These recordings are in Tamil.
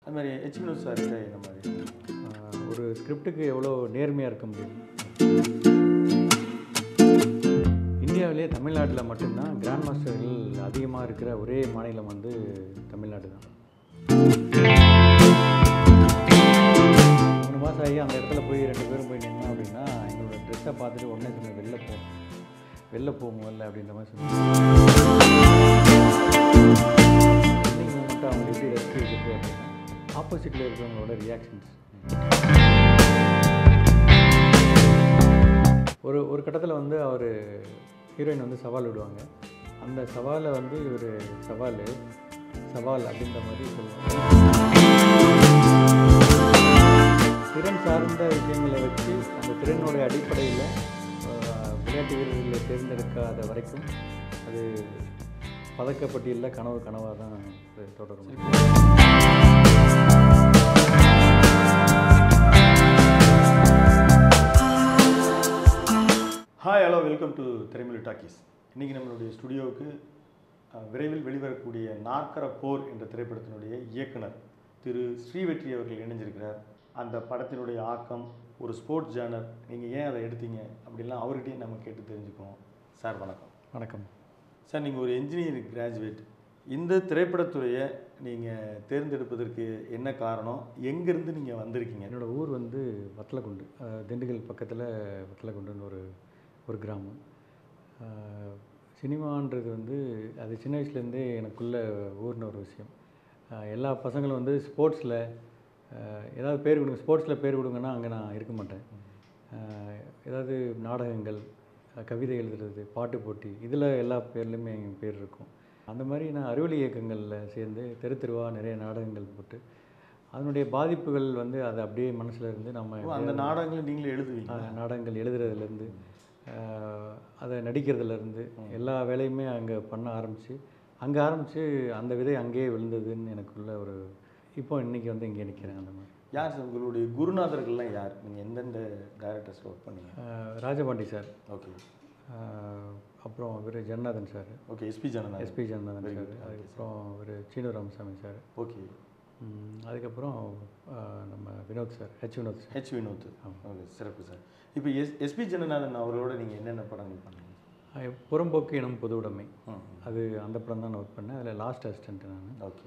அது மாதிரி ஹெச் வினோத் சார்கிட்ட என்ன மாதிரி ஆஹ் ஒரு ஸ்கிரிப்டுக்கு எவ்வளோ நேர்மையாக இருக்க முடியும் இந்தியாவிலே தமிழ்நாட்டில் மட்டும்தான் கிராண்ட் மாஸ்டர்கள் அதிகமாக இருக்கிற ஒரே மாநிலம் வந்து தமிழ்நாடு தான் மூணு மாதம் ஆகி அந்த இடத்துல போய் ரெண்டு பேரும் போய் நின்னோம் அப்படின்னா எங்களோட ட்ரெஸ்ஸை பார்த்துட்டு உடனே சொன்ன வெளில போ வெளில போ முதல்ல அப்படின்ற மாதிரி சொன்னாங்க நீங்கள் மட்டும் அவங்க எப்படி ரெஸ்ட் இருக்குது அப்படின்னா ஆப்போசிட்டில் இருக்கிறவங்களோட ரியாக்ஷன்ஸ் ஒரு ஒரு கட்டத்தில் வந்து அவர் ஹீரோயின் வந்து சவால் விடுவாங்க அந்த சவாலை வந்து இவர் சவால் சவால் அப்படின்ற மாதிரி சொல்லுவாங்க திறன் சார்ந்த விஷயங்களை வச்சு அந்த திறனுடைய அடிப்படையில் விளையாட்டு வீரர்களை தேர்ந்தெடுக்காத வரைக்கும் அது பதக்கப்பட்டியலில் கனவு கனவாக தான் அது தொடரும் hi hello welcome to Thiraimozhi talkies இன்றைக்கி நம்மளுடைய ஸ்டுடியோவுக்கு அஹ், விரைவில் வெளிவரக்கூடிய நாற்கர போர் என்ற திரைப்படத்தினுடைய இயக்குனர் திரு ஸ்ரீவெற்றி அவர்கள் இணைஞ்சிருக்கிறார் அந்த படத்தினுடைய ஆக்கம் ஒரு ஸ்போர்ட்ஸ் ஜேர்னர் நீங்கள் ஏன் அதை எடுத்தீங்க அப்படிலாம் அவர்கிட்டயும் நம்ம கேட்டு தெரிஞ்சுக்குவோம் சார் வணக்கம் வணக்கம் சார் நீங்கள் ஒரு இன்ஜினியரிங் கிராஜுவேட் இந்த திரைப்படத்துறையை நீங்கள் தேர்ந்தெடுப்பதற்கு என்ன காரணம் எங்கேருந்து நீங்கள் வந்திருக்கீங்க என்னோடய ஊர் வந்து வத்தலக்குண்டு அஹ், திண்டுக்கல் பக்கத்தில் வத்தலக்குண்டுன்னு ஒரு ஒரு கிராமம் அஹ், சினிமான்றது வந்து அது சின்ன வயசுலேருந்தே எனக்குள்ளே ஊர்ன ஒரு விஷயம் அஹ், எல்லா பசங்களும் வந்து ஸ்போர்ட்ஸில் ஏதாவது பேர் கொடுங்க ஸ்போர்ட்ஸில் பேர் கொடுங்கன்னா அங்கே நான் இருக்க மாட்டேன் அஹ், ஏதாவது நாடகங்கள் அஹ், கவிதை எழுதுறது பாட்டு போட்டி இதில் எல்லா பேர்லேயுமே என் பேர் இருக்கும் அந்த மாதிரி நான் அறிவொளி இயக்கங்களில் சேர்ந்து தெரு தெருவாக நிறைய நாடகங்கள் போட்டு அதனுடைய பாதிப்புகள் வந்து அது அப்படியே மனசில் இருந்து நம்ம ஓ, அந்த நாடகங்களை நீங்களே எழுதுவீங்க அஹ், நாடகங்கள் எழுதுறதுலேருந்து அதை நடிக்கிறதுலேருந்து எல்லா வேலையுமே அங்கே பண்ண ஆரம்பித்து அங்கே ஆரம்பித்து அந்த விதை அங்கேயே விழுந்ததுன்னு எனக்குள்ள ஒரு இப்போ இன்னைக்கு வந்து இங்கே நிற்கிறேன் அந்த மாதிரி யார் சார் உங்களுடைய குருநாதர்கள்லாம் யார் நீங்கள் எந்தெந்த டைரக்டர்ஸில் ஒர்க் பண்ணீங்க அஹ், ராஜபாண்டி சார் ஓகே அஹ், அப்புறம் இவர் Jeganathan sir okay SP Jananathan SP Jeganathan Very sir good. அதுக்கப்புறம் இவர் சீனு ராமசாமி சார் ஓகே ம், அதுக்கப்புறம் அஹ், நம்ம Vinoth sir H Vinoth sir H Vinoth okay சிறப்பு சார் இப்போ எஸ் எஸ்பி ஜனநாதன் அவரோட நீங்கள் என்னென்ன படங்கள் பண்ணீங்க அஹ், புறம்போக்கு எனும் பொது உடைமை ம் அது அந்த படம் தான் நான் ஒர்க் பண்ணேன் அதில் லாஸ்ட் அசிஸ்டன்ட் நான் ஓகே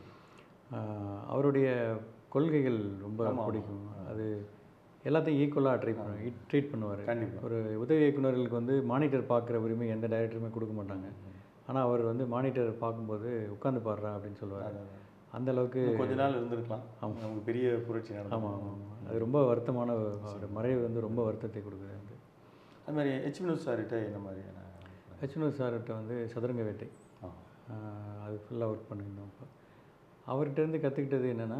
ஆஹ் அவருடைய கொள்கைகள் ரொம்ப பிடிக்கும் அது எல்லாத்தையும் ஈக்குவலாக ட்ரை பண்ண ட்ரீட் பண்ணுவார் கண்டிப்பா. ஒரு உதவி இயக்குனர்களுக்கு வந்து மானிட்டர் பார்க்குற உரிமை எந்த டைரக்டருமே கொடுக்க மாட்டாங்க ஆனால் அவர் வந்து மானிட்டர் பார்க்கும்போது உட்காந்து பாடுறா அப்படின்னு சொல்லுவார் அந்த அளவுக்கு இன்னும் கொஞ்ச நாள் இருந்திருக்கலாம் நமக்கு பெரிய புரட்சி நடக்கும் ஆமாம் ஆமாம் ஆமாம் அது ரொம்ப வருத்தமான அவர் மறைவு வந்து ரொம்ப வருத்தத்தை கொடுக்குது அது அது மாதிரி ஹெச் வினோத் சார்கிட்ட என்ன மாதிரியான ஹெச்னூர் சார்கிட்ட வந்து சதுரங்க வேட்டை ஆ ஆஹ் அது ஃபுல்லாக ஒர்க் பண்ணியிருந்தோம் அப்போ அவர்கிட்ட இருந்து கற்றுக்கிட்டது என்னென்னா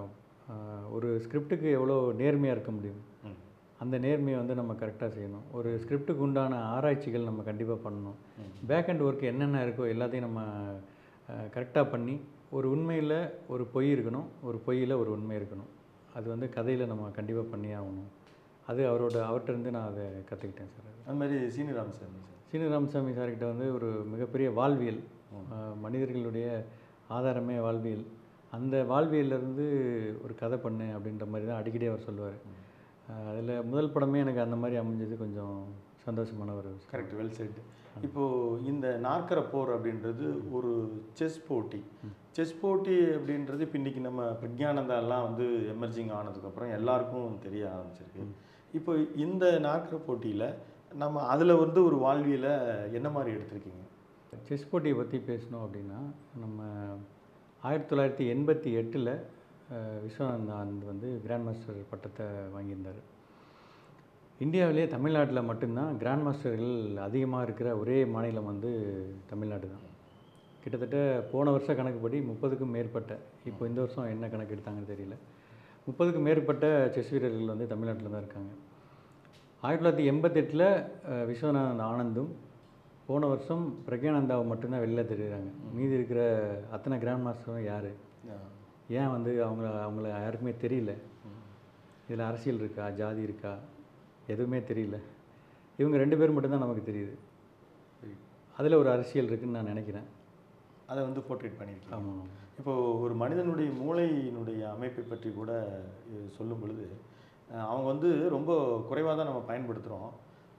ஒரு ஸ்கிரிப்டுக்கு எவ்வளோ நேர்மையாக இருக்க முடியும் ம் அந்த நேர்மையை வந்து நம்ம கரெக்டாக செய்யணும் ஒரு ஸ்கிரிப்டுக்கு உண்டான ஆராய்ச்சிகள் நம்ம கண்டிப்பாக பண்ணணும் பேக் அண்ட் ஒர்க் என்னென்ன இருக்கோ எல்லாத்தையும் நம்ம கரெக்டாக பண்ணி ஒரு உண்மையில் ஒரு பொய் இருக்கணும் ஒரு பொய்யில் ஒரு உண்மை இருக்கணும் அது வந்து கதையில் நம்ம கண்டிப்பாக பண்ணி ஆகணும் அது அவரோட அவர்கிட்ட இருந்து நான் அதை கற்றுக்கிட்டேன் சார் அது மாதிரி சீனிராம் சார் சார் சீனு ராமசாமி சார்கிட்ட வந்து ஒரு மிகப்பெரிய வாழ்வியல் அஹ், மனிதர்களுடைய ஆதாரமே வாழ்வியல் அந்த வாழ்வியல்லேருந்து ஒரு கதை பண்ணு அப்படின்ற மாதிரி தான் அடிக்கடி அவர் சொல்லுவார் அதில் முதல் படமே எனக்கு அந்த மாதிரி அமைஞ்சது கொஞ்சம் சந்தோஷமான ஒரு விஷயம் கரெக்ட் வெல் செட் இப்போது இந்த நாற்கர போர் அப்படின்றது ஒரு செஸ் போட்டி செஸ் போட்டி அப்படின்றது இப்போ இன்றைக்கி நம்ம பிரக்ஞானந்தா எல்லாம் வந்து எமர்ஜிங் ஆனதுக்கப்புறம் எல்லாருக்கும் தெரிய ஆரம்பிச்சிருக்கு இப்போ இந்த நாற்கர போட்டியில் நம்ம அதில் வந்து ஒரு வாழ்வியலை என்ன மாதிரி எடுத்திருக்கீங்க செஸ் போட்டியை பற்றி பேசணும் அப்படின்னா நம்ம ஆயிரத்தி தொள்ளாயிரத்தி எண்பத்தி எட்டில் விஸ்வநாத் வந்து கிராண்ட் மாஸ்டர் பட்டத்தை வாங்கியிருந்தார் இந்தியாவிலே தமிழ்நாட்டில் மட்டும்தான் கிராண்ட் மாஸ்டர்கள் அதிகமாக இருக்கிற ஒரே மாநிலம் வந்து தமிழ்நாடு தான் கிட்டத்தட்ட போன வருஷ கணக்குப்படி முப்பதுக்கும் மேற்பட்ட இப்போ இந்த வருஷம் என்ன கணக்கு எடுத்தாங்கன்னு தெரியல முப்பதுக்கும் மேற்பட்ட செஸ் வீரர்கள் வந்து தமிழ்நாட்டில் தான் இருக்காங்க ஆயிரத்தி தொள்ளாயிரத்தி எண்பத்தெட்டில் விஸ்வநாதன் ஆனந்தும் போன வருஷம் பிரக்யானந்தாவை மட்டும்தான் வெளில தெரியுறாங்க மீதி இருக்கிற அத்தனை கிராண்ட் மாஸ்டரும் யார் ஏன் வந்து அவங்கள அவங்கள யாருக்குமே தெரியல இதில் அரசியல் இருக்கா ஜாதி இருக்கா எதுவுமே தெரியல இவங்க ரெண்டு பேர் மட்டும்தான் நமக்கு தெரியுது அதில் ஒரு அரசியல் இருக்குன்னு நான் நினைக்கிறேன் அதை வந்து போர்ட்ரேட் பண்ணியிருக்கீங்க ஆமாம் இப்போ ஒரு மனிதனுடைய மூளையினுடைய அமைப்பை பற்றி கூட இது சொல்லும் பொழுது அஹ் அவங்க வந்து ரொம்ப குறைவாக தான் நம்ம பயன்படுத்துகிறோம்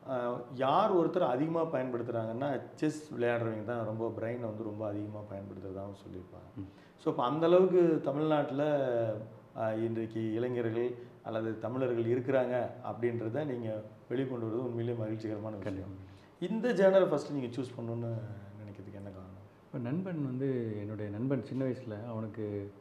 யார் ஒருத்தர் அதிகமாக பயன்படுத்துகிறாங்கன்னா செஸ் விளையாடுறவங்க தான் ரொம்ப பிரெயினை வந்து ரொம்ப அதிகமாக பயன்படுத்துறதாகவும் சொல்லியிருப்பாங்க ஸோ இப்போ அந்த அளவுக்கு தமிழ்நாட்டில் இன்றைக்கு இளைஞர்கள் அல்லது தமிழர்கள் இருக்கிறாங்க அப்படின்றத நீங்கள் வெளிக்கொண்டு வருவது உண்மையிலேயே மகிழ்ச்சிகரமான விஷயம் இந்த ஜேர்னலை ஃபஸ்ட்டு நீங்கள் சூஸ் பண்ணணுன்னு நினைக்கிறதுக்கு என்ன காரணம் இப்போ நண்பன் வந்து என்னுடைய நண்பன் சின்ன வயசில் அவனுக்கு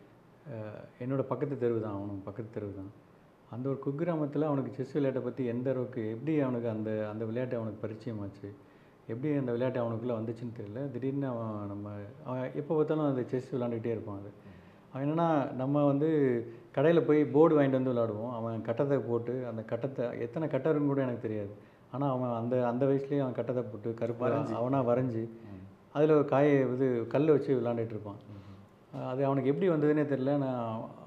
அஹ், என்னோட பக்கத்து தெருவு தான் அவனும் பக்கத்து தெருவு தான் அந்த ஒரு குக்கிராமத்தில் அவனுக்கு செஸ் விளையாட்டை பற்றி எந்த அளவுக்கு எப்படி அவனுக்கு அந்த அந்த விளையாட்டு அவனுக்கு பரிச்சயமாச்சு எப்படி அந்த விளையாட்டு அவனுக்குள்ளே வந்துச்சுன்னு தெரியல திடீர்னு அவன் நம்ம அவன் எப்போ பார்த்தாலும் அந்த செஸ் விளாண்டுக்கிட்டே இருப்பான் அது அவன் என்னென்னா நம்ம வந்து கடையில் போய் போர்டு வாங்கிட்டு வந்து விளாடுவோம் அவன் கட்டத்தை போட்டு அந்த கட்டத்தை எத்தனை கட்டருன்னு கூட எனக்கு தெரியாது ஆனால் அவன் அந்த அந்த வயசுலேயே அவன் கட்டத்தை போட்டு கருப்பு அவனாக வரைஞ்சி அதில் ஒரு காயை இது கல் வச்சு விளாண்டுட்டு இருப்பான் அது அவனுக்கு எப்படி வந்ததுன்னே தெரில நான்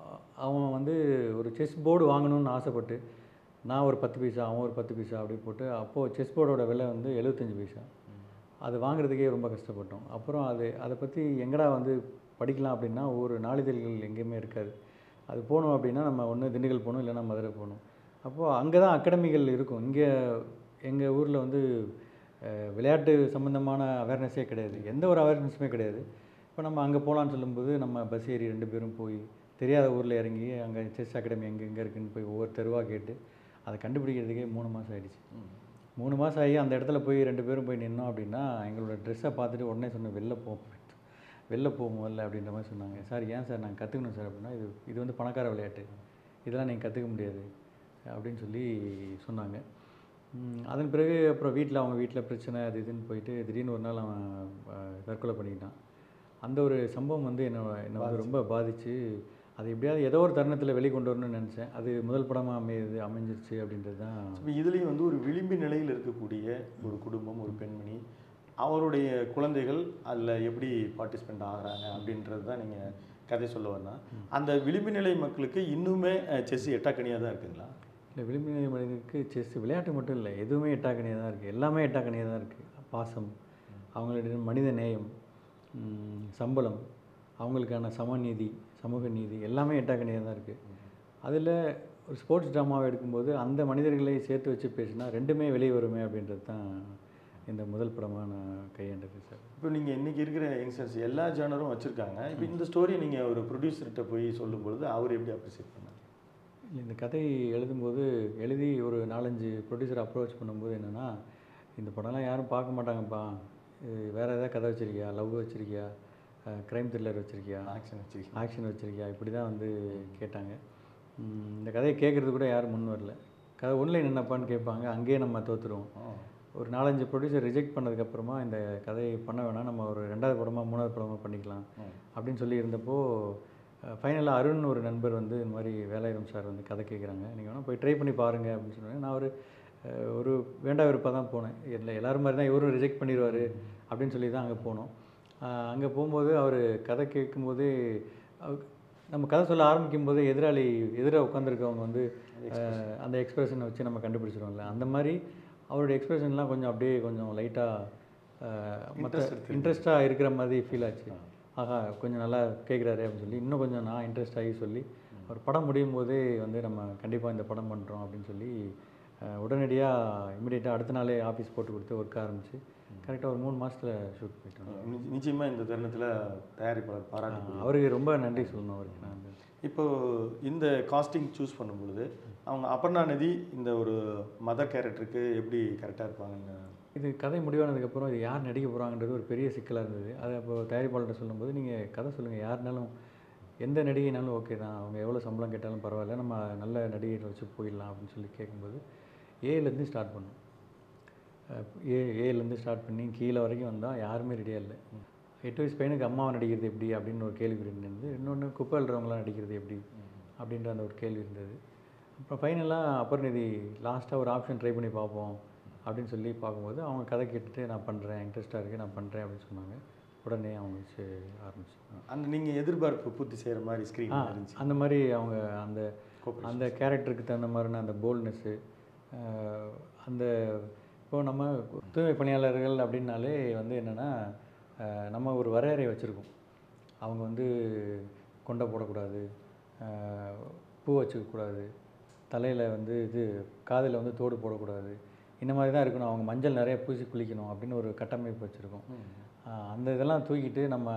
அவன் வந்து ஒரு செஸ் போர்டு வாங்கணும்னு ஆசைப்பட்டு நான் ஒரு பத்து பைசா அவன் ஒரு பத்து பைசா அப்படி போட்டு அப்போது செஸ் போர்டோட விலை வந்து எழுபத்தஞ்சு பைசா அது வாங்குறதுக்கே ரொம்ப கஷ்டப்பட்டோம் அப்புறம் அது அதை பற்றி எங்கடா வந்து படிக்கலாம் அப்படின்னா ஒரு நாளிதழ்கள் எங்கேயுமே இருக்காது அது போகணும் அப்படின்னா நம்ம ஒன்று திண்டுக்கல் போகணும் இல்லைன்னா மதுரை போகணும் அப்போது அங்கே தான் அகாடமிகள் இருக்கும் இங்கே எங்கள் ஊரில் வந்து அஹ், விளையாட்டு சம்மந்தமான அவேர்னஸே கிடையாது எந்த ஒரு அவேர்னஸுமே கிடையாது இப்போ நம்ம அங்கே போகலான்னு சொல்லும்போது நம்ம பஸ் ஏறி ரெண்டு பேரும் போய் தெரியாத ஊரில் இறங்கி அங்கே செஸ் அகாடமி எங்கே எங்கே இருக்குன்னு போய் ஒவ்வொரு தெருவாக கேட்டு அதை கண்டுபிடிக்கிறதுக்கே மூணு மாதம் ஆயிடுச்சு மூணு மாதம் ஆகி அந்த இடத்துல போய் ரெண்டு பேரும் போய் நின்னோம் அப்படின்னா எங்களோட ட்ரெஸ்ஸை பார்த்துட்டு உடனே சொன்னேன் வெளில போ வெளில போ முதல்ல அப்படின்ற மாதிரி சொன்னாங்க சார் ஏன் சார் நாங்கள் கற்றுக்கணும் சார் அப்படின்னா இது இது வந்து பணக்கார விளையாட்டு இதெல்லாம் நீங்கள் கற்றுக்க முடியாது அப்படின்னு சொல்லி சொன்னாங்க ம், அதன் பிறகு அப்புறம் வீட்டில் அவங்க வீட்டில் பிரச்சனை அது இதுன்னு போயிட்டு திடீர்னு ஒரு நாள் அவன் அஹ், தற்கொலை பண்ணிக்கிட்டான் அந்த ஒரு சம்பவம் வந்து என்னை என்னை வந்து ரொம்ப பாதிச்சு அது எப்படியாவது ஏதோ ஒரு தருணத்தில் வெளிக்கொண்டு வரணும்னு நினச்சேன் அது முதல் படமாக அமையுது அமைஞ்சிருச்சு அப்படின்றது தான் இப்போ இதுலேயும் வந்து ஒரு விளிம்பு நிலையில் இருக்கக்கூடிய ஒரு குடும்பம் ஒரு பெண்மணி அவருடைய குழந்தைகள் அதில் எப்படி பார்ட்டிசிபெண்ட் ஆகுறாங்க அப்படின்றது தான் நீங்கள் கதை சொல்ல வரலாம் அந்த விளிம்பு நிலை மக்களுக்கு இன்னுமே செஸ் எட்டாக்கனியாக தான் இருக்குங்களா இல்லை விளிம்பு நிலை மனிதனுக்கு செஸ் விளையாட்டு மட்டும் இல்லை எதுவுமே எட்டாக்கணியாக தான் இருக்குது எல்லாமே எட்டாக்கணியாக தான் இருக்குது பாசம் அவங்களுடைய மனித நேயம் ம், சம்பளம் அவங்களுக்கான சமநீதி சமூக நீதி எல்லாமே எட்டாக்கணியாக தான் இருக்குது அதில் ஒரு ஸ்போர்ட்ஸ் ட்ராமாவை எடுக்கும்போது அந்த மனிதர்களை சேர்த்து வச்சு பேசினா ரெண்டுமே வெளியே வருமே அப்படின்றது தான் இந்த முதல் படமாக நான் கையாண்டது சார் இப்போ நீங்கள் இன்றைக்கி இருக்கிற யங்ஸ்டர்ஸ் எல்லா ஜேனரும் வச்சுருக்காங்க இப்போ இந்த ஸ்டோரி நீங்கள் ஒரு ப்ரொடியூசர்கிட்ட போய் சொல்லும் பொழுது அவர் எப்படி அப்ரிசியேட் பண்ணார் இல்லை இந்த கதை எழுதும்போது எழுதி ஒரு நாலஞ்சு ப்ரொடியூசர் அப்ரோச் பண்ணும்போது என்னென்னா இந்த படம்லாம் யாரும் பார்க்க மாட்டாங்கப்பா இது வேறு ஏதாவது கதை வச்சுருக்கியா லவ் வச்சுருக்கியா க்ரைம் த்ரில்லர் வச்சுருக்கியா ஆக்ஷன் வச்சுருக்கீங்க ஆக்ஷன் வச்சுருக்கியா இப்படி தான் வந்து கேட்டாங்க ம், இந்த கதையை கேட்குறது கூட யாரும் முன் வரல கதை ஒன்லைன் என்னப்பான்னு கேட்பாங்க அங்கேயே நம்ம தோற்றுருவோம் ஒரு நாலஞ்சு ப்ரொடியூசர் ரிஜெக்ட் பண்ணதுக்கப்புறமா இந்த கதையை பண்ண வேணாம் நம்ம ஒரு ரெண்டாவது படமாக மூணாவது படமாக பண்ணிக்கலாம் அப்படின்னு சொல்லி இருந்தப்போ ஃபைனலாக அருண் ஒரு நண்பர் வந்து இந்த மாதிரி வேலாயுதம் சார் வந்து கதை கேட்குறாங்க நீங்கள் வேணால் போய் ட்ரை பண்ணி பாருங்கள் அப்படின்னு சொன்னாங்க நான் ஒரு அஹ், ஒரு வேண்டா விருப்பாக தான் போனேன் இல்லை எல்லாரும் மாதிரி தான் இவரும் ரிஜெக்ட் பண்ணிடுவார் அப்படின்னு சொல்லி தான் அங்கே போனோம் அங்கே போகும்போது அவர் கதை கேட்கும்போது அவ- நம்ம கதை சொல்ல ஆரம்பிக்கும் போது எதிராளி எதிராக உட்காந்துருக்கவங்க வந்து அஹ், அந்த எக்ஸ்பிரஷனை வச்சு நம்ம கண்டுபிடிச்சிருவோம்ல அந்த மாதிரி அவருடைய எக்ஸ்பிரஷன்லாம் கொஞ்சம் அப்படியே கொஞ்சம் லைட்டாக மற்ற இன்ட்ரெஸ்ட்டாக இருக்கிற மாதிரி ஃபீல் ஆச்சு ஆஹா கொஞ்சம் நல்லா கேட்குறாரு அப்படின்னு சொல்லி இன்னும் கொஞ்சம் நான் இன்ட்ரெஸ்ட் ஆகி சொல்லி ஒரு படம் முடியும் போதே வந்து நம்ம கண்டிப்பாக இந்த படம் பண்ணுறோம் அப்படின்னு சொல்லி உடனடியாக இமிடியேட்டாக அடுத்த நாளே ஆஃபீஸ் போட்டு கொடுத்து ஒர்க் ஆரம்பிச்சு கரெக்டாக ஒரு மூணு மாதத்தில் ஷூட் போயிட்டோம் நிச்சயமாக இந்த தருணத்தில் தயாரிப்பாளர் பாராட்டு அவருக்கு ரொம்ப நன்றி சொல்லணும் அவருக்கு நான் வந்து. இப்போ இந்த காஸ்டிங் சூஸ் பண்ணும் பொழுது அவங்க அபர்ணா நதி இந்த ஒரு மதர் கேரக்டருக்கு எப்படி கரெக்டாக இருப்பாங்கன்னு இது கதை முடிவானதுக்கப்புறம் இது யார் நடிக்க போகிறாங்கன்றது ஒரு பெரிய சிக்கலாக இருந்தது அதை அப்போ தயாரிப்பாளர்கிட்ட சொல்லும்போது நீங்கள் கதை சொல்லுங்கள் யாருனாலும் எந்த நடிகைனாலும் ஓகே தான் அவங்க எவ்வளோ சம்பளம் கேட்டாலும் பரவாயில்ல நம்ம நல்ல நடிகைகளை வச்சு போயிடலாம் அப்படின்னு சொல்லி கேட்கும்போது ஏலேருந்து ஸ்டார்ட் பண்ணோம் அஹ் ஏ ஏலேருந்து ஸ்டார்ட் பண்ணி கீழே வரைக்கும் வந்தால் யாருமே ரெடியாக இல்லை எட்டு வயசு பையனுக்கு அம்மாவை நடிக்கிறது எப்படி அப்படின்னு ஒரு கேள்வி இருந்தது இன்னொன்று குப்பை அள்ளுறவங்களாம் நடிக்கிறது எப்படி அப்படின்ற அந்த ஒரு கேள்வி இருந்தது அப்புறம் ஃபைனலாக அபர்நிதி லாஸ்ட்டாக ஒரு ஆப்ஷன் ட்ரை பண்ணி பார்ப்போம் அப்படின்னு சொல்லி பார்க்கும்போது அவங்க கதை கேட்டுட்டு நான் பண்ணுறேன் இன்ட்ரெஸ்ட்டாக இருக்குது நான் பண்ணுறேன் அப்படின்னு சொன்னாங்க உடனே அவங்க வச்சு ஆரம்பிச்சோம் அந்த நீங்கள் எதிர்பார்ப்பு பூர்த்தி செய்கிற மாதிரி ஸ்க்ரீன் ஆ இருந்துச்சு அந்த மாதிரி அவங்க அந்த Cooperation. அந்த கேரக்டருக்கு தகுந்த மாதிரின அந்த போல்ட்னஸ்ஸு அந்த இப்போ நம்ம தூய்மை பணியாளர்கள் அப்படின்னாலே வந்து என்னென்னா அஹ், நம்ம ஒரு வரையறை வச்சுருக்கோம் அவங்க வந்து கொண்டை போடக்கூடாது அஹ், பூ வச்சுக்கக்கூடாது தலையில் வந்து இது காதில் வந்து தோடு போடக்கூடாது இந்த மாதிரி தான் இருக்கணும் அவங்க மஞ்சள் நிறைய பூசி குளிக்கணும் அப்படின்னு ஒரு கட்டமைப்பு வச்சுருக்கோம் அந்த இதெல்லாம் தூக்கிட்டு நம்ம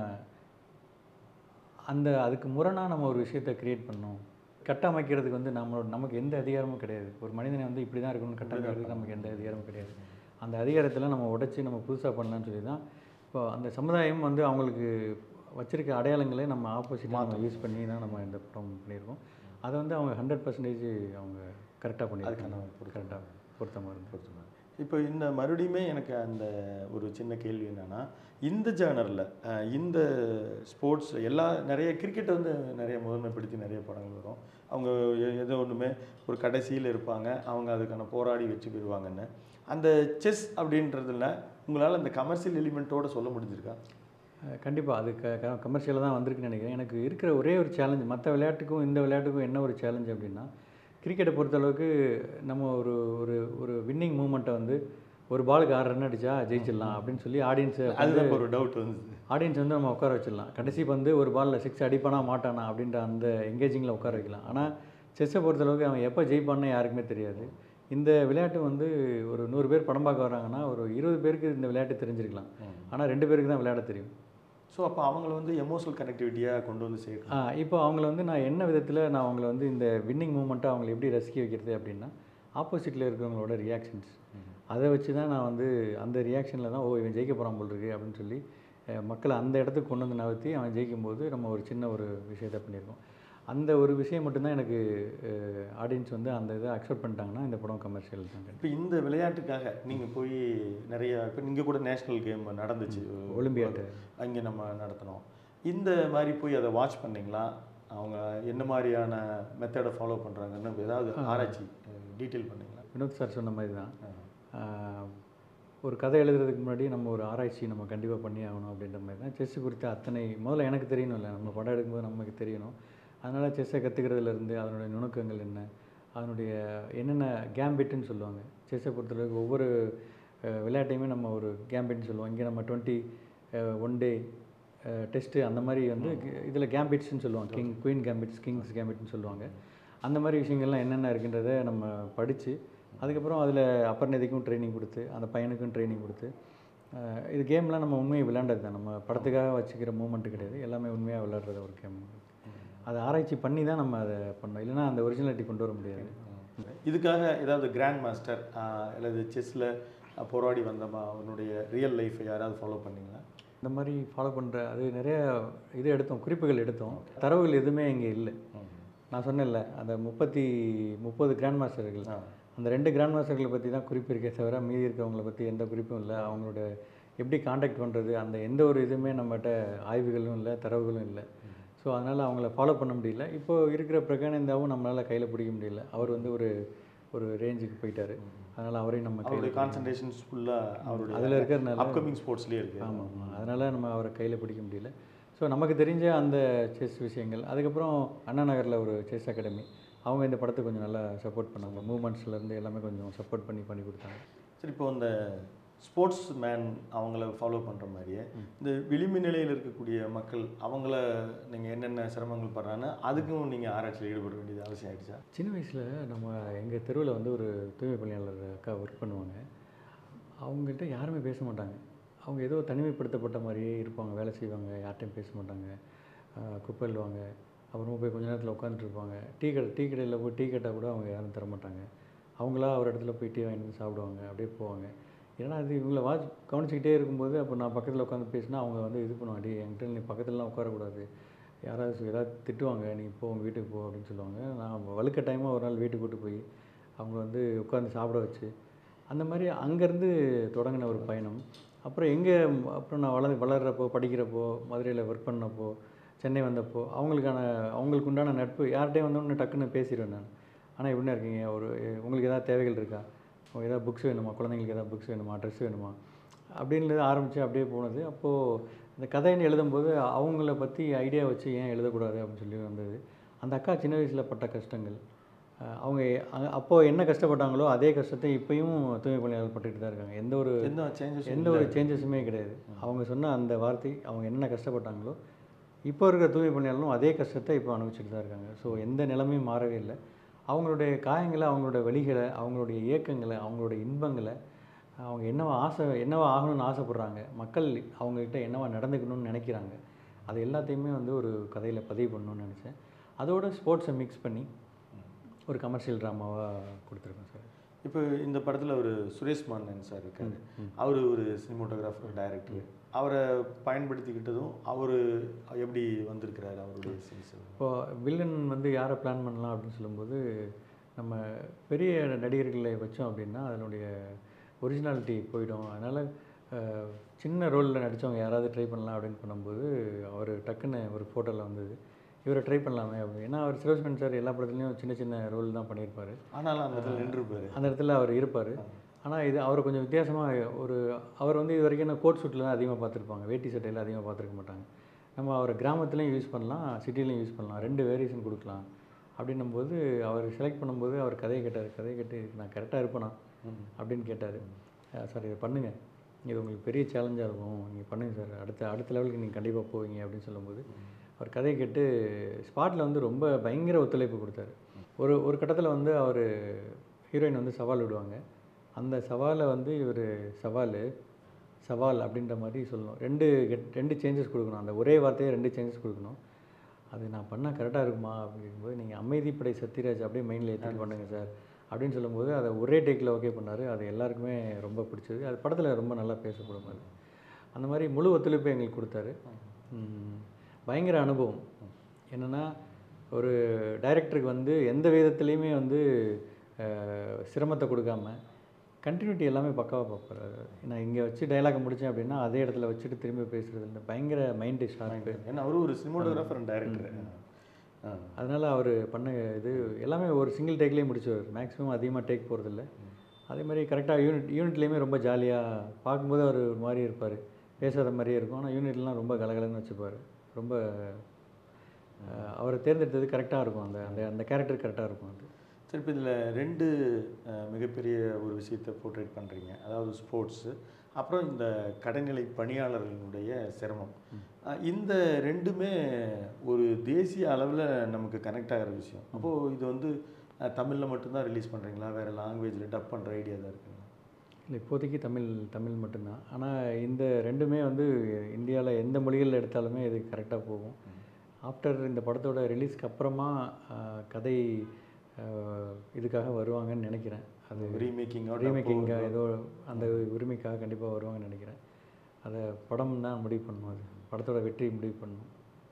அந்த அதுக்கு முரணாக நம்ம ஒரு விஷயத்தை க்ரியேட் பண்ணோம் கட்டமைக்கிறதுக்கு வந்து நம்மளோட நமக்கு எந்த அதிகாரமும் கிடையாது ஒரு மனிதனை வந்து இப்படி தான் இருக்கணும்னு கட்டமைக்கிறதுக்கு நமக்கு எந்த அதிகாரமும் கிடையாது அந்த அதிகாரத்தில் நம்ம உடைச்சி நம்ம புதுசாக பண்ணலாம்னு சொல்லி தான் இப்போ அந்த சமுதாயம் வந்து அவங்களுக்கு வச்சிருக்க அடையாளங்களே நம்ம ஆப்போசிட்டாக நம்ம யூஸ் பண்ணி தான் நம்ம இந்த படம் பண்ணியிருக்கோம் அதை வந்து அவங்க ஹண்ட்ரட் பர்சன்டேஜ் அவங்க கரெக்டாக பண்ணியிருக்காங்க கரெக்டாக பொருத்தமாக இருந்து பொறுத்தவரை. இப்போ இந்த மறுபடியுமே எனக்கு அந்த ஒரு சின்ன கேள்வி என்னன்னா இந்த ஜேர்னரில் இந்த ஸ்போர்ட்ஸ் எல்லா நிறைய கிரிக்கெட் வந்து நிறைய முதன்மைப்படுத்தி நிறைய படங்கள் வரும் அவங்க எ- ஏதோ ஒன்றுமே ஒரு கடைசியில் இருப்பாங்க அவங்க அதுக்கான போராடி வெற்றி பெறுவாங்கன்னு அந்த செஸ் அப்படின்றதுல உங்களால் அந்த கமர்ஷியல் எலிமெண்ட்டோட சொல்ல முடிஞ்சிருக்கா கண்டிப்பாக அது க கமர்ஷியலாக தான் வந்திருக்குன்னு நினைக்கிறேன் எனக்கு இருக்கிற ஒரே ஒரு சேலஞ்ச் மற்ற விளையாட்டுக்கும் இந்த விளையாட்டுக்கும் என்ன ஒரு சேலஞ்ச் அப்படின்னா கிரிக்கெட்டை பொறுத்தளவுக்கு நம்ம ஒரு ஒரு ஒரு வின்னிங் மூமெண்ட்டை வந்து ஒரு பாலுக்கு ஆறு ரன் அடிச்சா ஜெயிச்சிடலாம் அப்படின்னு சொல்லி ஆடியன்ஸை அதுதான் இப்போ ஒரு டவுட் வந்தது ஆடியன்ஸ் வந்து நம்ம உட்கார வச்சிடலாம் கடைசி வந்து ஒரு பாலில் சிக்ஸ் அடிப்பானா மாட்டானா அப்படின்ற அந்த எங்கேஜிங்கில் உட்கார வைக்கலாம் ஆனால் செஸ்ஸை பொறுத்தளவுக்கு அவன் எப்போ ஜெயிப்பான்னு யாருக்குமே தெரியாது இந்த விளையாட்டு வந்து ஒரு நூறு பேர் படம் பார்க்க வராங்கன்னா ஒரு இருபது பேருக்கு இந்த விளையாட்டு தெரிஞ்சிருக்கலாம் ஆனால் ரெண்டு பேருக்கு தான் விளையாட தெரியும் ஸோ அப்போ அவங்கள வந்து எமோஷனல் கனெக்டிவிட்டியாக கொண்டு வந்து சேர்க்கணும் ஆ, இப்போ அவங்கள வந்து நான் என்ன விதத்தில் நான் அவங்கள வந்து இந்த வின்னிங் மூமெண்ட்டை அவங்கள எப்படி ரசிக்க வைக்கிறது அப்படின்னா ஆப்போசிட்டில் இருக்கிறவங்களோட ரியாக்ஷன்ஸ் அதை வச்சு தான் நான் வந்து அந்த ரியாக்ஷனில் தான் ஓ இவன் ஜெயிக்க போகிறான் போல் இருக்கு அப்படின்னு சொல்லி அஹ், மக்களை அந்த இடத்துக்கு கொண்டு வந்து நகர்த்தி அவன் ஜெயிக்கும் போது நம்ம ஒரு சின்ன ஒரு விஷயத்தை பண்ணியிருக்கோம் அந்த ஒரு விஷயம் மட்டும்தான் எனக்கு ஆடியன்ஸ் வந்து அந்த இதை அக்செப்ட் பண்ணிட்டாங்கன்னா இந்த படம் கமர்ஷியல் தான் இப்போ இந்த விளையாட்டுக்காக நீங்கள் போய் நிறைய இப்போ நீங்கள் கூட நேஷ்னல் கேம் நடந்துச்சு ஒலிம்பியாட்டு அங்கே நம்ம நடத்தினோம் இந்த மாதிரி போய் அதை வாட்ச் பண்ணீங்களா அவங்க என்ன மாதிரியான மெத்தடை ஃபாலோ பண்ணுறாங்கன்னு ஏதாவது ஆராய்ச்சி டீட்டெயில் பண்ணீங்களா வினோத் சார் சொன்ன மாதிரி தான் ஆஹ், ஒரு கதை எழுதுறதுக்கு முன்னாடி நம்ம ஒரு ஆராய்ச்சி நம்ம கண்டிப்பாக பண்ணி ஆகணும் அப்படின்ற மாதிரி தான் செஸ் குறித்த அத்தனை முதல்ல எனக்கு தெரியணும்ல நம்ம படம் எடுக்கும்போது நமக்கு தெரியணும் அதனால் செஸ்ஸை கற்றுக்கிறதுலேருந்து அதனுடைய நுணுக்கங்கள் என்ன அதனுடைய என்னென்ன கேம்பிட்டுன்னு சொல்லுவாங்க செஸ்ஸை பொறுத்தளவுக்கு ஒவ்வொரு அஹ், விளையாட்டையுமே நம்ம ஒரு கேம்பிட்னு சொல்லுவோம் இங்கே நம்ம டுவெண்ட்டி ஒன் டே டெஸ்ட்டு அந்த மாதிரி வந்து இதில் கேம்பிட்ஸ்னு சொல்லுவாங்க கிங் குயின் கேம்பிட்ஸ் கிங்ஸ் கேம்பிட்னு சொல்லுவாங்க அந்த மாதிரி விஷயங்கள்லாம் என்னென்ன இருக்குன்றத நம்ம படித்து அதுக்கப்புறம் அதில் அப்பர்நதிக்கும் ட்ரைனிங் கொடுத்து அந்த பையனுக்கும் ட்ரைனிங் கொடுத்து அஹ், இது கேம்லாம் நம்ம உண்மையை விளையாண்டது தான் நம்ம படத்துக்காக வச்சுக்கிற மூமெண்ட்டு கிடையாது எல்லாமே உண்மையாக விளையாடுறது ஒரு கேம் அதை ஆராய்ச்சி பண்ணி தான் நம்ம அதை பண்ணோம் இல்லைன்னா அந்த ஒரிஜினாலிட்டி கொண்டு வர முடியாது இதுக்காக ஏதாவது கிராண்ட் மாஸ்டர் அல்லது செஸ்ஸில் போராடி வந்தமா அவனுடைய ரியல் லைஃப்பை யாராவது ஃபாலோ பண்ணீங்களா இந்த மாதிரி ஃபாலோ பண்ணுற அது நிறைய இது எடுத்தோம் குறிப்புகள் எடுத்தோம் தரவுகள் எதுவுமே இங்கே இல்லை நான் சொன்னேன்ல அந்த முப்பத்தி முப்பது கிராண்ட் மாஸ்டர்கள் ஆ. அந்த ரெண்டு கிராண்ட் மாஸ்டர்களை பற்றி தான் குறிப்பு இருக்கே தவிர மீதி இருக்கிறவங்கள பற்றி எந்த குறிப்பும் இல்லை அவங்களோட எப்படி காண்டாக்ட் பண்ணுறது அந்த எந்த ஒரு இதுவுமே நம்மகிட்ட ஆய்வுகளும் இல்லை தரவுகளும் இல்லை ஸோ அதனால் அவங்கள ஃபாலோ பண்ண முடியல இப்போ இருக்கிற பிரகானந்தாவும் நம்மளால் கையில் பிடிக்க முடியல அவர் வந்து ஒரு ஒரு ரேஞ்சுக்கு போயிட்டாரு அதனால் அவரையும் நம்ம கையில் அவருடைய கான்சன்ட்ரேஷன்ஸ் ஃபுல்லாக அவருடைய அதில் இருக்கிறதுனால அப்கமிங் ஸ்போர்ட்ஸ்லேயே இருக்குது ஆமாம் ஆமாம் அதனால் நம்ம அவரை கையில் பிடிக்க முடியல ஸோ நமக்கு தெரிஞ்ச அந்த செஸ் விஷயங்கள் அதுக்கப்புறம் அண்ணா நகரில் ஒரு செஸ் அகாடமி அவங்க இந்த படத்துக்கு கொஞ்சம் நல்லா சப்போர்ட் பண்ணாங்க மூமெண்ட்ஸ்லேருந்து எல்லாமே கொஞ்சம் சப்போர்ட் பண்ணி பண்ணி கொடுத்தாங்க சரி இப்போ இந்த ஸ்போர்ட்ஸ் மேன் அவங்கள ஃபாலோ பண்ணுற மாதிரியே இந்த விளிம்பு நிலையில் இருக்கக்கூடிய மக்கள் அவங்கள நீங்கள் என்னென்ன சிரமங்கள் படுறான்னு அதுக்கும் நீங்கள் ஆராய்ச்சியில் ஈடுபட வேண்டியது அவசியம் ஆயிடுச்சா சின்ன வயசில் நம்ம எங்கள் தெருவில் வந்து ஒரு தூய்மை பணியாளர் அக்கா ஒர்க் பண்ணுவாங்க அவங்கள்ட்ட யாருமே பேச மாட்டாங்க அவங்க ஏதோ தனிமைப்படுத்தப்பட்ட மாதிரியே இருப்பாங்க வேலை செய்வாங்க யார்கிட்டையும் பேச மாட்டாங்க ஆஹ் குப்பை அள்ளுவாங்க அப்புறமா போய் கொஞ்ச நேரத்தில் உட்காந்துட்டு இருப்பாங்க டீ கடை டீ கடையில் போய் டீ கேட்டால் கூட அவங்க யாரும் தர மாட்டாங்க அவங்களா ஒரு இடத்துல போய் டீ வாங்கிட்டு வந்து சாப்பிடுவாங்க அப்படியே போவாங்க ஏன்னா அது இவங்கள வாட்ச் கவனிச்சிக்கிட்டே இருக்கும்போது அப்போ நான் பக்கத்தில் உட்காந்து பேசினா அவங்க வந்து இது பண்ணுவாங்க "டேய், என்கிட்ட நீ பக்கத்துலலாம் உட்காரக்கூடாது யாராவது ஏதாவது திட்டுவாங்க நீ போ உங்கள் வீட்டுக்கு போ அப்படின்னு சொல்லுவாங்க நான் வழுக்க டைமாக ஒரு நாள் வீட்டுக்கு கூட்டு போய் அவங்க வந்து உட்காந்து சாப்பிட வச்சு அந்த மாதிரி அங்கேருந்து தொடங்கின ஒரு பயணம் அப்புறம் எங்கே அப்புறம் நான் வளர் வளர்கிறப்போ படிக்கிறப்போ மதுரையில் ஒர்க் பண்ணப்போ சென்னை வந்தப்போ அவங்களுக்கான அவங்களுக்கு உண்டான நட்பு யார்கிட்டயும் வந்தோடனே டக்குன்னு பேசிடுவேன் நான் ஆனால் எப்படின்னா இருக்கீங்க ஒரு உங்களுக்கு ஏதாவது தேவைகள் இருக்கா உங்களுக்கு ஏதாவது புக்ஸ் வேணுமா குழந்தைங்களுக்கு ஏதாவது புக்ஸ் வேணுமா ட்ரெஸ் வேணுமா அப்படின்னு ஆரம்பித்து அப்படியே போனது அப்போது இந்த கதைன்னு எழுதும்போது அவங்கள பற்றி ஐடியா வச்சு ஏன் எழுதக்கூடாது அப்படின்னு சொல்லி வந்தது அந்த அக்கா சின்ன வயசில் பட்ட கஷ்டங்கள் அஹ் அவங்க அ- அப்போது என்ன கஷ்டப்பட்டாங்களோ அதே கஷ்டத்தை இப்பயும் தூய்மை பணியாளர் பட்டுக்கிட்டு தான் இருக்காங்க எந்த ஒரு எந்த சேஞ்சஸ் எந்த ஒரு சேஞ்சஸுமே கிடையாது அவங்க சொன்ன அந்த வார்த்தை அவங்க என்ன கஷ்டப்பட்டாங்களோ இப்போ இருக்கிற தூய்மை பணியாளரும் அதே கஷ்டத்தை இப்போ அனுபவிச்சுட்டு தான் இருக்காங்க ஸோ எந்த நிலைமையும் மாறவே இல்லை அவங்களுடைய காயங்களை அவங்களோட வழிகளை அவங்களுடைய இயக்கங்களை அவங்களுடைய இன்பங்களை அவங்க என்னவா ஆசை என்னவா ஆகணும்னு ஆசைப்படுறாங்க மக்கள் அவங்கக்கிட்ட என்னவா நடந்துக்கணும்னு நினைக்கிறாங்க அது எல்லாத்தையுமே வந்து ஒரு கதையில் பதிவு பண்ணணும்னு நினச்சேன் அதோட ஸ்போர்ட்ஸை மிக்ஸ் பண்ணி ஒரு கமர்ஷியல் ட்ராமாவாக கொடுத்துருக்கோம் சார் இப்போ இந்த படத்தில் ஒரு சுரேஷ் மானன் சார் இருக்காரு அவர் ஒரு சினிமோட்டோகிராஃபர் டைரக்டர் அவரை பயன்படுத்திக்கிட்டதும் அவர் எப்படி வந்திருக்கிறாரு அவருடைய சீன்ஸ் இப்போது வில்லன் வந்து யாரை பிளான் பண்ணலாம் அப்படின்னு சொல்லும்போது நம்ம பெரிய நடிகர்களை வச்சோம் அப்படின்னா அதனுடைய ஒரிஜினாலிட்டி போயிடும் அதனால் சின்ன ரோலில் நடித்தவங்க யாராவது ட்ரை பண்ணலாம் அப்படின்னு பண்ணும்போது அவர் டக்குன்னு ஒரு ஃபோட்டோவில் வந்தது இவரை ட்ரை பண்ணலாமே அப்படின்னு ஏன்னா அவர் சிரோஸ்மன் சார் எல்லா படத்துலையும் சின்ன சின்ன ரோல் தான் பண்ணியிருப்பார் ஆனாலும் அந்த இடத்துல நின்றுப்பாரு அந்த இடத்துல அவர் இருப்பார் ஆனால் இது அவர் கொஞ்சம் வித்தியாசமாக ஒரு அவர் வந்து இது வரைக்கும் நான் கோட் ஷூட்டில் தான் அதிகமாக பார்த்துருப்பாங்க வேட்டி சட்டையில் அதிகமாக பார்த்துருக்க மாட்டாங்க நம்ம அவர் கிராமத்துலேயும் யூஸ் பண்ணலாம் சிட்டிலையும் யூஸ் பண்ணலாம் ரெண்டு வேரியேஷன் கொடுக்கலாம் அப்படின்னும் போது அவர் செலக்ட் பண்ணும்போது அவர் கதையை கேட்டார் கதையை கேட்டு நான் கரெக்டாக இருப்பேனா அப்படின்னு கேட்டார் சார் இதை பண்ணுங்கள் இது உங்களுக்கு பெரிய சேலஞ்சாக இருக்கும் நீங்கள் பண்ணுங்கள் சார் அடுத்த அடுத்த லெவலுக்கு நீங்கள் கண்டிப்பாக போவீங்க அப்படின்னு சொல்லும்போது அவர் கதையை கேட்டு ஸ்பாட்டில் வந்து ரொம்ப பயங்கர ஒத்துழைப்பு கொடுத்தாரு ஒரு ஒரு கட்டத்தில் வந்து அவர் ஹீரோயின் வந்து சவால் விடுவாங்க அந்த சவாலை வந்து இவர் சவால் சவால் அப்படின்ற மாதிரி சொல்லணும் ரெண்டு get- ரெண்டு சேஞ்சஸ் கொடுக்கணும் அந்த ஒரே வார்த்தையை ரெண்டு சேஞ்சஸ் கொடுக்கணும் அது நான் பண்ணால் கரெக்டாக இருக்குமா அப்படிங்கும்போது நீங்கள் அமைதிப்படை சத்யராஜ் அப்படியே மைண்டில் ஏற்றி பண்ணுங்கள் சார் அப்படின்னு சொல்லும்போது அதை ஒரே டேக்கில் ஓகே பண்ணார் அது எல்லாருக்குமே ரொம்ப பிடிச்சது அது படத்தில் ரொம்ப நல்லா பேசப்படும் அது அந்த மாதிரி முழு ஒத்துழைப்பு எங்களுக்கு கொடுத்தாரு ம், பயங்கர அனுபவம் என்னென்னா ஒரு டைரக்டருக்கு வந்து எந்த விதத்துலேயுமே வந்து அஹ், சிரமத்தை கொடுக்காம கண்டினியூட்டி எல்லாமே பக்காவாக பார்ப்பாரு நான் இங்கே வச்சு டைலாக் முடித்தேன் அப்படின்னா அதே இடத்துல வச்சுட்டு திரும்பி பேசுகிறது இல்லை பயங்கர மைண்டு ஷார்ப்பு ஏன்னா அவரும் ஒரு சினிமோட்டோகிராஃபர் அண்ட் டைரக்டர் அதனால் அவர் பண்ண இது எல்லாமே ஒரு சிங்கிள் டேக்லேயே முடிச்சுவார் மேக்ஸிமம் அதிகமாக டேக் போகிறதில்ல அதே மாதிரி கரெக்டாக யூனிட் யூனிட்லேயுமே ரொம்ப ஜாலியாக பார்க்கும்போது அவர் ஒரு மாதிரி இருப்பார் பேசாத மாதிரியே இருக்கும் ஆனால் யூனிட்லாம் ரொம்ப கலகலன்னு வச்சுப்பார் ரொம்ப அஹ், அவரை தேர்ந்தெடுத்தது கரெக்டாக இருக்கும் அந்த அந்த அந்த கேரக்டர் கரெக்டாக இருக்கும் அது சரி இப்போ இதில் ரெண்டு அஹ், மிகப்பெரிய ஒரு விஷயத்தை போர்ட்ரேட் பண்ணுறீங்க அதாவது ஸ்போர்ட்ஸு அப்புறம் இந்த கடைநிலை பணியாளர்களுடைய சிரமம் அஹ், இந்த ரெண்டுமே ஒரு தேசிய அளவில் நமக்கு கனெக்ட் ஆகிற விஷயம் அப்போது இது வந்து தமிழில் மட்டும்தான் ரிலீஸ் பண்ணுறீங்களா வேறு லாங்குவேஜில் டப் பண்ணுற ஐடியா தான் இருக்குங்களா இல்லை இப்போதைக்கு தமிழ் தமிழ் மட்டும்தான் ஆனால் இந்த ரெண்டுமே வந்து இந்தியாவில் எந்த மொழிகளில் எடுத்தாலுமே இது கரெக்டாக போகும் ஆஃப்டர் இந்த படத்தோட ரிலீஸ்க்கு அப்புறமா ஆஹ், கதை ஆஹ், இதுக்காக வருவாங்கன்னு நினைக்கிறேன் அது ரீமேக்கிங் ரீமேக்கிங்காக ஏதோ அந்த உரிமைக்காக கண்டிப்பாக வருவாங்கன்னு நினைக்கிறேன் அதை படம் தான் முடிவு பண்ணணும் அது படத்தோட வெற்றி முடிவு பண்ணணும்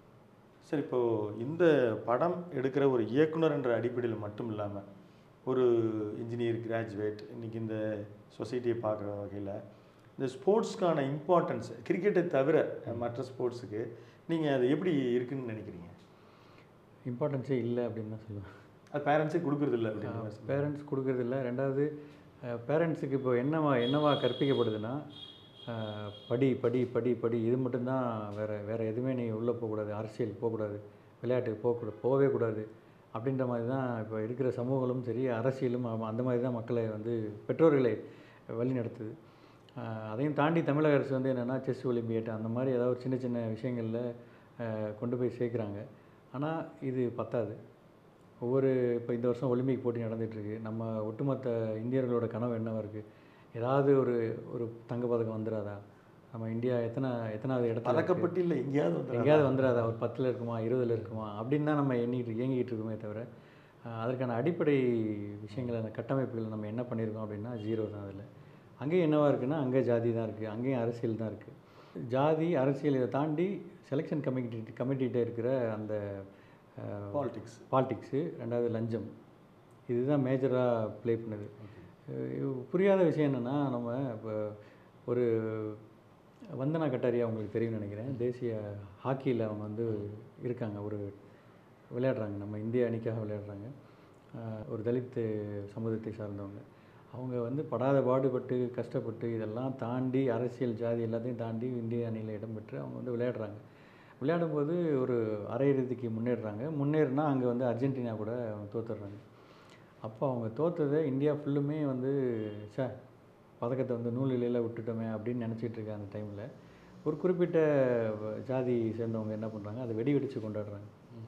சரி இப்போது இந்த படம் எடுக்கிற ஒரு இயக்குனர் என்ற அடிப்படையில் மட்டும் இல்லாமல் ஒரு இன்ஜினியர் கிராஜுவேட் இன்றைக்கி இந்த சொசைட்டியை பார்க்குற வகையில் இந்த ஸ்போர்ட்ஸ்க்கான இம்பார்ட்டன்ஸ் கிரிக்கெட்டை தவிர மற்ற ஸ்போர்ட்ஸுக்கு நீங்கள் அது எப்படி இருக்குன்னு நினைக்கிறீங்க இம்பார்ட்டன்ஸே இல்லை அப்படின்னு தான் சொல்லுவேன் அது பேரண்ட்ஸே கொடுக்குறதில்ல அப்படின்னு மாதிரி சொல்லுங்க. பேரண்ட்ஸ் கொடுக்கறதில்ல ரெண்டாவது பேரண்ட்ஸுக்கு இப்போ என்னவா என்னவா கற்பிக்கப்படுதுன்னா அஹ், படி படி படி படி இது மட்டும்தான் வேறு வேறு எதுவுமே நீ உள்ளே போகக்கூடாது அரசியல் போகக்கூடாது விளையாட்டுக்கு போகக்கூடாது போகவே கூடாது அப்படின்ற மாதிரி தான் இப்போ இருக்கிற சமூகங்களும் சரி அரசியலும் ஆமா, அந்த மாதிரி தான் மக்களை வந்து பெற்றோர்களை வழி நடத்துது அஹ், அதையும் தாண்டி தமிழக அரசு வந்து என்னென்னா செஸ் ஒலிம்பியேட் அந்த மாதிரி ஏதாவது ஒரு சின்ன சின்ன விஷயங்களில் அஹ், கொண்டு போய் சேர்க்குறாங்க ஆனால் இது பத்தாது ஒவ்வொரு இப்போ இந்த வருஷம் ஒலிம்பிக் போட்டி நடந்துகிட்ருக்கு நம்ம ஒட்டுமொத்த இந்தியர்களோட கனவு என்னவா இருக்குது ஏதாவது ஒரு ஒரு தங்கப்பதக்கம் வந்துடாதா நம்ம இந்தியா எத்தனை எத்தனாவது இடத்துல இருக்கு? பதக்கப்பட்டு இல்லை எங்கேயாவது வந்து எங்கேயாவது வந்துடாதா ஒரு பத்தில் இருக்குமா இருபதில் இருக்குமா அப்படின்னு தான் நம்ம எண்ணிட்டு இயங்கிட்டு இருக்கோமே தவிர அஹ், அதற்கான அடிப்படை விஷயங்களை அந்த கட்டமைப்புகளை நம்ம என்ன பண்ணியிருக்கோம் அப்படின்னா ஜீரோ தான் அதில் அங்கேயும் என்னவா இருக்குன்னா அங்கே ஜாதி தான் இருக்குது அங்கேயும் அரசியல் தான் இருக்குது ஜாதி அரசியல் இதை தாண்டி செலெக்ஷன் கமிட்டி கமிட்டிகிட்ட இருக்கிற அந்த பாலிடிக்ஸ் பாலிடிக்ஸு ரெண்டாவது லஞ்சம் இதுதான் மேஜராக ப்ளே பண்ணுது அஹ் புரியாத விஷயம் என்னென்னா நம்ம இப்போ ஒரு வந்தனா கட்டாரியா அவங்களுக்கு தெரியும்னு நினைக்கிறேன் தேசிய ஹாக்கியில் அவங்க வந்து இருக்காங்க ஒரு விளையாடுறாங்க நம்ம இந்திய அணிக்காக விளையாடுறாங்க அஹ் ஒரு தலித் சமூகத்தை சார்ந்தவங்க அவங்க வந்து படாத பாடுபட்டு கஷ்டப்பட்டு இதெல்லாம் தாண்டி அரசியல் ஜாதி எல்லாத்தையும் தாண்டி இந்திய அணியில் இடம் பெற்று அவங்க வந்து விளையாடுறாங்க விளையாடும்போது ஒரு அரையிறுதிக்கு முன்னேறுறாங்க முன்னேறினா அங்கே வந்து அர்ஜென்டினா கூட அவங்க தோத்துடுறாங்க அப்போ அவங்க தோத்ததை இந்தியா ஃபுல்லுமே வந்து சே பதக்கத்தை வந்து நூல் இலையில் விட்டுட்டோமே அப்படின்னு நினச்சிட்டு இருக்க அந்த டைமில் ஒரு குறிப்பிட்ட வ- ஜாதி சேர்ந்தவங்க என்ன பண்ணுறாங்க அதை வெடி வெடித்து கொண்டாடுறாங்க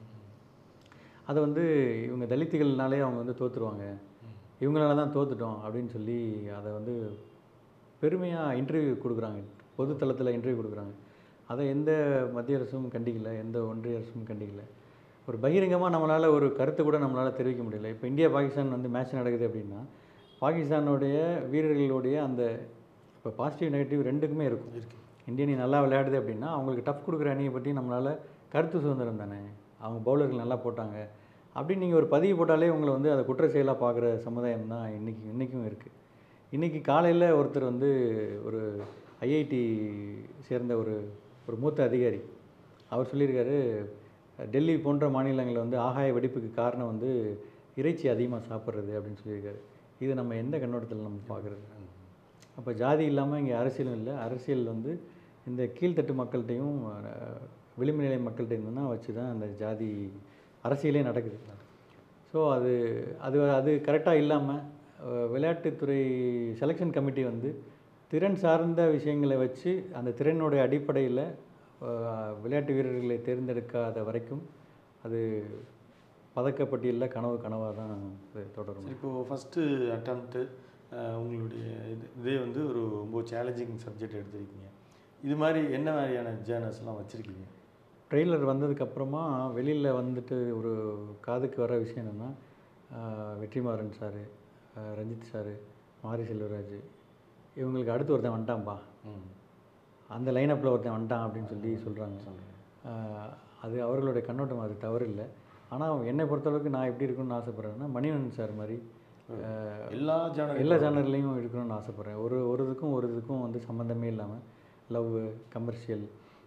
அதை வந்து இவங்க தலித்துகள்னாலே அவங்க வந்து தோற்றுருவாங்க இவங்களால தான் தோத்துட்டோம் அப்படின்னு சொல்லி அதை வந்து பெருமையாக இன்டர்வியூ கொடுக்குறாங்க பொது தளத்தில் இன்டர்வியூ கொடுக்குறாங்க அதை எந்த மத்திய அரசும் கண்டிக்கல எந்த ஒன்றிய அரசும் கண்டிக்கல ஒரு பகிரங்கமாக நம்மளால் ஒரு கருத்தை கூட நம்மளால் தெரிவிக்க முடியல இப்போ இந்தியா பாகிஸ்தான் வந்து மேட்ச் நடக்குது அப்படின்னா பாகிஸ்தானுடைய வீரர்களுடைய அந்த இப்போ பாசிட்டிவ் நெகட்டிவ் ரெண்டுக்குமே இருக்கும் இருக்கு இந்திய அணி நல்லா விளையாடுது அப்படின்னா அவங்களுக்கு டஃப் கொடுக்குற அணியை பற்றி நம்மளால் கருத்து சுதந்திரம் தானே அவங்க பவுலர்கள் நல்லா போட்டாங்க அப்படின்னு நீங்கள் ஒரு பதிவு போட்டாலே உங்களை வந்து அதை குற்ற செயலாக பார்க்குற சமுதாயம் தான் இன்றைக்கி இன்றைக்கும் இருக்குது இன்றைக்கி காலையில் ஒருத்தர் வந்து ஒரு ஐஐடி சேர்ந்த ஒரு ஒரு மூத்த அதிகாரி அவர் சொல்லியிருக்காரு டெல்லி போன்ற மாநிலங்களில் வந்து ஆகாய வெடிப்புக்கு காரணம் வந்து இறைச்சி அதிகமாக சாப்பிட்றது அப்படின்னு சொல்லியிருக்காரு இது நம்ம எந்த கண்ணோட்டத்தில் நம்ம பார்க்குறது அப்போ ஜாதி இல்லாமல் இங்கே அரசியலும் இல்லை அரசியல் வந்து இந்த கீழ்த்தட்டு மக்கள்கிட்டையும் அஹ், விளிம்பு நிலை மக்கள்கிட்டையும் தான் வச்சு தான் அந்த ஜாதி அரசியலே நடக்குது ஸோ அது அது அது கரெக்டாக இல்லாமல் விளையாட்டுத்துறை செலெக்ஷன் கமிட்டி வந்து திறன் சார்ந்த விஷயங்களை வச்சு அந்த திறனுடைய அடிப்படையில் விளையாட்டு வீரர்களை தேர்ந்தெடுக்காத வரைக்கும் அது பதக்கப்பட்டியலில் கனவு கனவாக தான் இது தொடரும் சரி இப்போது ஃபஸ்ட்டு அட்டம்ப்ட்டு உங்களுடைய இது இதே வந்து ஒரு ரொம்ப சேலஞ்சிங் சப்ஜெக்ட் எடுத்திருக்கீங்க இது மாதிரி என்ன மாதிரியான ஜேர்னல்ஸ்லாம் வச்சுருக்கீங்க ட்ரெய்லர் வந்ததுக்கப்புறமா வெளியில் வந்துட்டு ஒரு காதுக்கு வர விஷயம் என்னென்னா வெற்றிமாறன் சார் ரஞ்சித் சார் மாரி செல்வராஜ் இவங்களுக்கு அடுத்து ஒருத்தன் வந்துட்டான்ப்பா ம் அந்த லைனப்பில் ஒருத்தன் வந்துட்டான் அப்படின்னு சொல்லி சொல்கிறாங்க சொல்கிறேன் அது அவர்களுடைய கண்ணோட்டம் அது தவறு இல்லை ஆனால் என்னை பொறுத்தளவுக்கு நான் எப்படி இருக்கணும்னு ஆசைப்பட்றேன்னா மணிவண்ணன் சார் மாதிரி ஆஹ், எல்லா ஜேர்னல் எல்லா ஜானர்லேயும் இருக்கணும்னு ஆசைப்பட்றேன் ஒரு ஒரு இதுக்கும் ஒரு இதுக்கும் வந்து சம்மந்தமே இல்லாமல் லவ் கமர்ஷியல்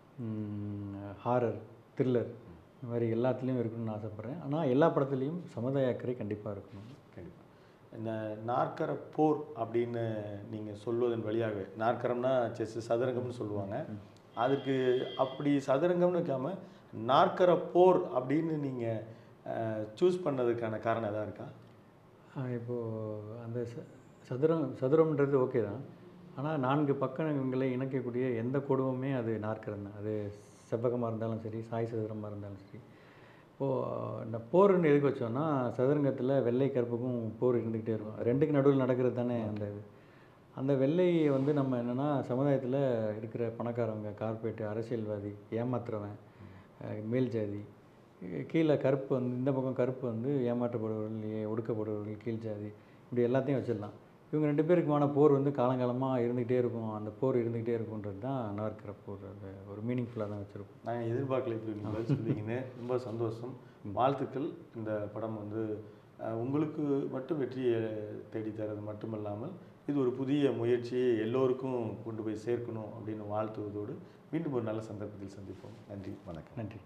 ஹாரர் த்ரில்லர் இந்த மாதிரி எல்லாத்துலேயும் இருக்கணும்னு ஆசைப்பட்றேன் ஆனால் எல்லா படத்துலேயும் சமுதாய அக்கறை கண்டிப்பாக இருக்கணும் கண்டிப்பாக இந்த நாற்கர போர் அப்படின்னு நீங்கள் சொல்வதன் வழியாக நாற்கரம்னா செஸ் சதுரங்கம்னு சொல்லுவாங்க அதுக்கு அப்படி சதுரங்கம்னு வைக்காமல் நாற்கர போர் அப்படின்னு நீங்கள் சூஸ் பண்ணதுக்கான காரணம் எதாவது இருக்கா ஆஹ் இப்போது அந்த ச- சதுரம் சதுரம்ன்றது ஓகே தான் ஆனால் நான்கு பக்கங்களை இணைக்கக்கூடிய எந்த கொடுவுமே அது நாற்கரம் தான் அது செவ்வகமாக இருந்தாலும் சரி சாய் சதுரமாக இருந்தாலும் சரி இப்போது இந்த போர்னு எதுக்கு வச்சோன்னா சதுரங்கத்தில் வெள்ளை கருப்புக்கும் போர் இருந்துக்கிட்டே இருக்கும் ரெண்டுக்கு நடுவில் நடக்கிறது தானே அந்த இது அந்த வெள்ளையை வந்து நம்ம என்னென்னா சமுதாயத்தில் இருக்கிற பணக்காரவங்க கார்பரேட் அரசியல்வாதி ஏமாத்துறவன் அஹ் மேல் ஜாதி கீ- கீழே கருப்பு வந்து இந்த பக்கம் கருப்பு வந்து ஏமாற்றப்படுபவர்கள் ஏ- ஒடுக்கப்படுபவர்கள் கீழ் ஜாதி இப்படி எல்லாத்தையும் வச்சிடலாம் இவங்க ரெண்டு பேருக்குமான போர் வந்து காலங்காலமாக இருந்துகிட்டே இருக்கும் அந்த போர் இருந்துகிட்டே இருக்குன்றது தான் நாற்கர போர் அது ஒரு மீனிங்ஃபுல்லாக தான் வச்சுருப்போம் நாங்கள் எதிர்பார்க்கல இப்படி நீங்கள் பதில் சொல்லிங்கன்னு ரொம்ப சந்தோஷம் வாழ்த்துக்கள் இந்த படம் வந்து அஹ், உங்களுக்கு மட்டும் வெற்றியை தேடி தரது மட்டுமல்லாமல் இது ஒரு புதிய முயற்சியை எல்லோருக்கும் கொண்டு போய் சேர்க்கணும் அப்படின்னு வாழ்த்துவதோடு மீண்டும் ஒரு நல்ல சந்தர்ப்பத்தில் சந்திப்போம் நன்றி வணக்கம் நன்றி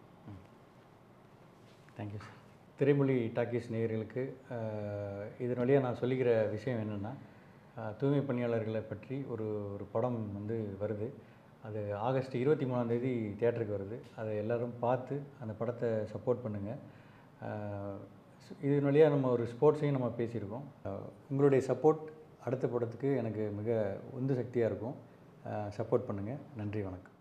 தேங்க்யூ சார் திரைமொழி டாக்கீஸ் நேயர்களுக்கு அஹ், இதன் வழியாக நான் சொல்லிக்கிற விஷயம் என்னென்னா தூய்மை பணியாளர்களை பற்றி ஒரு ஒரு படம் வந்து வருது அது ஆகஸ்ட் இருபத்தி மூணாம் தேதி தியேட்டருக்கு வருது அதை எல்லாரும் பார்த்து அந்த படத்தை சப்போர்ட் பண்ணுங்கள் இதன் வழியாக நம்ம ஒரு ஸ்போர்ட்ஸையும் நம்ம பேசியிருக்கோம் அஹ், உங்களுடைய சப்போர்ட் அடுத்த படத்துக்கு எனக்கு மிக உந்து சக்தியாக இருக்கும் சப்போர்ட் பண்ணுங்கள் நன்றி வணக்கம்